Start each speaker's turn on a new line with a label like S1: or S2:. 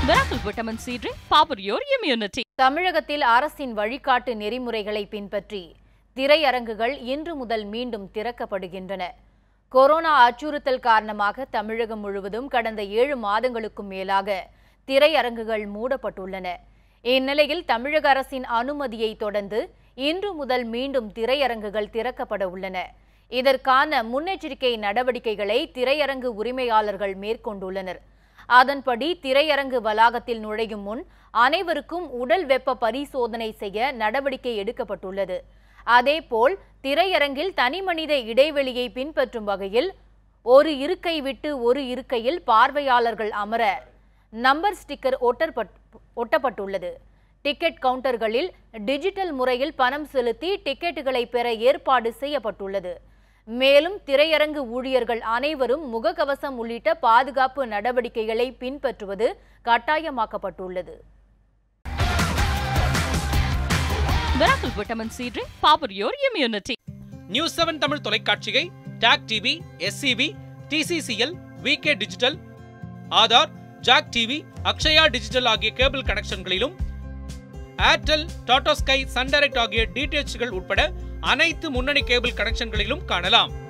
S1: Miracle Vitamin C Drink, power your immunity.
S2: தமிழகத்தில் அரசின் வழிகாட்டு நெறிமுறைகளை பின்பற்றி திரையரங்குகள் இன்று முதல் மீண்டும் திறக்கப்படுகின்றன கொரோனா அச்சுறுத்தல் காரணமாக தமிழகம் முழுவதும் கடந்த ஏழு மாதங்களுக்கும் மேலாக திரையரங்குகள் மூடப்பட்டுள்ளன இந்நிலையில் தமிழக அரசின் அனுமதியை தொடர்ந்து இன்று முதல் மீண்டும் திரையரங்குகள் திறக்கப்பட உள்ளன இதற்கான முன்னெச்சரிக்கை நடவடிக்கைகளை திரையரங்கு உரிமையாளர்கள் மேற்கொண்டுள்ளனர் அதன்படி திரையரங்கு வளாகத்தில் நுழையும் முன் அனைவருக்கும் உடல் வெப்ப பரிசோதனை செய்ய நடவடிக்கை எடுக்கப்பட்டுள்ளது அதேபோல் திரையரங்கில் தனிமனித இடைவெளியை பின்பற்றும் வகையில் ஒரு இருக்கை விட்டு ஒரு இருக்கையில் பார்வையாளர்கள் அமர நம்பர் ஸ்டிக்கர் ஒட்டப்பட் ஒட்டப்பட்டுள்ளது டிக்கெட் கவுண்டர்களில் டிஜிட்டல் முறையில் பணம் செலுத்தி டிக்கெட்டுகளை பெற ஏற்பாடு செய்யப்பட்டுள்ளது மேலும் திரையரங்கு ஊழியர்கள் அனைவரும் முகக்கவசம் உள்ளிட்ட பாதுகாப்பு நடவடிக்கைகளை பின்பற்றுவது கட்டாயமாக்கப்பட்டுள்ளது
S1: Miracle Vitamin C Drink, power your immunity.
S3: News seven Tamil தொலைக்காட்சியை TAC TV SCV TCCL VK digital Aadhaar Jak TV Akshaya digital ஆகிய கேபிள் கனெக்ஷன்களிலும் Airtel Tata Sky Sun Direct ஆகிய டிடிஎச்கள் உட்பட அனைத்து முன்னணி கேபிள் கனெக்ஷன்களிலும் காணலாம்